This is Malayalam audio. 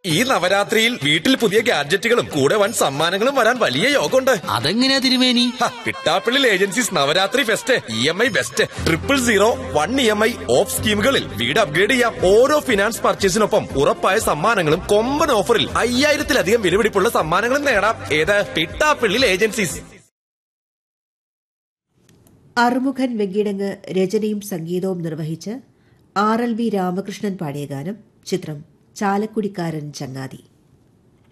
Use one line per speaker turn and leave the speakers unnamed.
ഈ നവരാത്രിയിൽ വീട്ടിൽ പുതിയ ഗാഡ്ജറ്റുകളും കൂടെ വൻ സമ്മാനങ്ങളും വരാൻ വലിയ യോഗമുണ്ട്
അതെങ്ങനെയാ തിരുമേനി
ഹ, കിട്ടാപ്പിള്ളിൽ agencies Navaratri fest E M I best triple zero one E M I of സ്കീമുകളിൽ വീട് അപ്ഗ്രേഡ് ചെയ്യാം ഓരോ ഫിനാൻസ് പർച്ചേസിനൊപ്പം ഉറപ്പായ സമ്മാനങ്ങളും കൊമ്പൻ ഓഫറിൽ അയ്യായിരത്തിലധികം വിലപിടിപ്പുള്ള സമ്മാനങ്ങളും നേടാം ഏത് കിട്ടാപ്പിള്ളിൽ ഏജൻസീസ്
അറുമുഖൻ വെങ്കിടങ്ങ് രചനയും സംഗീതവും നിർവഹിച്ച് ആർ എൽ വി രാമകൃഷ്ണൻ പാടിയ ഗാനം ചിത്രം ചാലക്കുടിക്കാരൻ ചങ്ങാതി